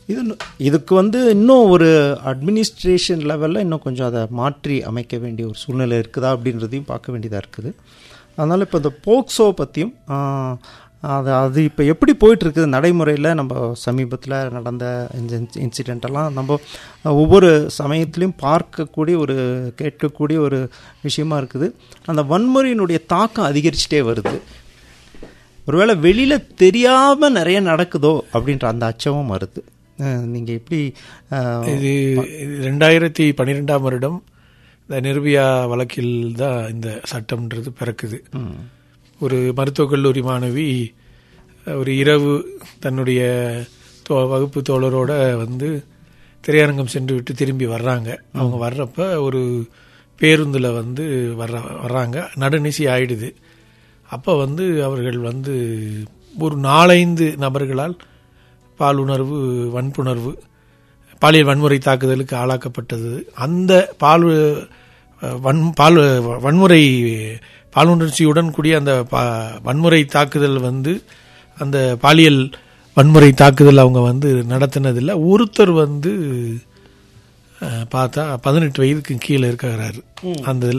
இது இன்னும்- இதுக்கு வந்து இன்னும் ஒரு அட்மினிஸ்ட்ரேஷன் லெவலில் இன்னும் கொஞ்சம் அதை மாற்றி அமைக்க வேண்டிய ஒரு சூழ்நிலை இருக்குதா அப்படின்றதையும் பார்க்க வேண்டியதாக இருக்குது அதனால் இப்போ இந்த போக்சோ பற்றியும் அது அது இப்போ எப்படி போயிட்டு இருக்குது நடைமுறையில் நம்ம சமீபத்தில் நடந்த இந்த இன்சிடெண்ட் எல்லாம் நம்ம ஒவ்வொரு சமயத்துலையும் பார்க்கக்கூடிய ஒரு கேட்கக்கூடிய ஒரு விஷயமா இருக்குது அந்த வன்முறையினுடைய தாக்கம் அதிகரிச்சுட்டே வருது ஒருவேளை வெளியில் தெரியாமல் நிறைய நடக்குதோ அப்படின்ற அந்த அச்சமும் வருது அஹ் நீங்க எப்படி அஹ், இது இது ரெண்டாயிரத்தி பன்னிரெண்டாம் வருடம் இந்த நிர்பயா வழக்கில் தான் இந்த சட்டம்ன்றது பிறக்குது ம், ஒரு மருத்துவக் கல்லூரி மாணவி அஹ், ஒரு இரவு தன்னுடைய தோ வகுப்பு தோழரோட வந்து திரையரங்கம் சென்று விட்டு திரும்பி வர்றாங்க அவங்க வர்றப்ப ஒரு பேருந்தில் வந்து வர்ற வர்றாங்க நடுநிசி ஆயிடுது அப்போ வந்து அவர்கள் வந்து ஒரு நாலைந்து நபர்களால் பாலுணர்வு வன்புணர்வு பாலியல் வன்முறை தாக்குதலுக்கு ஆளாக்கப்பட்டது அந்த பால் அஹ், வன் பால் வன்முறை பாலுணர்ச்சியுடன் கூடிய அந்த பா- வன்முறை தாக்குதல் வந்து அந்த பாலியல் வன்முறை தாக்குதல் அவங்க வந்து நடத்தினதில் ஒருத்தர் வந்து அஹ், பார்த்தா பதினெட்டு வயதுக்கு கீழே இருக்கிறாரு அந்த இதுல